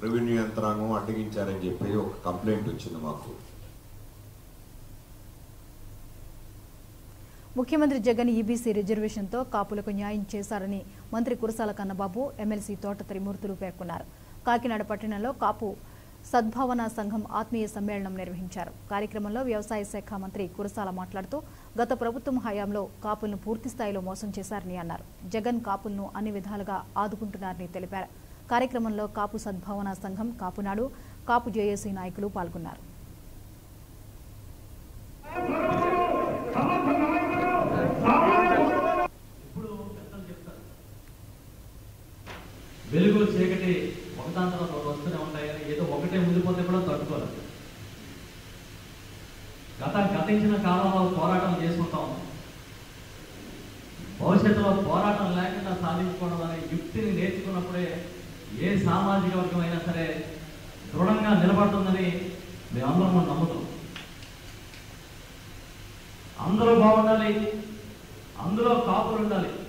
revenue యంత్రాంగం అడ్డగించారని చెప్పి ఒక కంప్లైంట్ వచ్చింది మాకు ముఖ్యమంత్రి జగన్ ఈబీసీ రిజర్వేషన్తో కాపులకు న్యాయం చేశారని మంత్రి కురసాల కన్నబాబు ఎమ్మెల్సీ తోట త్రిమూర్తులు పేర్కొన్నారు కాకినాడ పట్టణంలో కాపు సద్భావన సంఘం ఆత్మీయ సమ్మేళనం నిర్వహించారు కార్యక్రమంలో వ్యవసాయ శాఖ మంత్రి కురసాల మాట్లాడుతూ గత ప్రభుత్వం హయాంలో కాపులను పూర్తి స్థాయిలో మోసం చేశారని అన్నారు జగన్ కాపులను అన్ని విధాలుగా ఆదుకుంటున్నారని తెలిపారు కార్యక్రమంలో కాపు సద్భావన సంఘం కాపునాడు కాపు జేఏసీ నాయకులు పాల్గొన్నారు ఇప్పుడు పెద్దలు చెప్తారు వెలుగు చీకటి ఒకదాని తర్వాత ఒకటి వస్తూనే ఉంటాయి కానీ ఏదో ఒకటే ముందుపోతే కూడా తట్టుకోలేదు గత గతించిన కాలంలో పోరాటం చేసుకుంటాం భవిష్యత్తులో పోరాటం లేకుండా సాధించుకోవడం అనే యుక్తిని నేర్చుకున్నప్పుడే ఏ సామాజిక వర్గం అయినా సరే దృఢంగా నిలబడుతుందని మేమందరం నమ్ముతాం అందరూ బాగుండాలి అందులో కాపులు ఉండాలి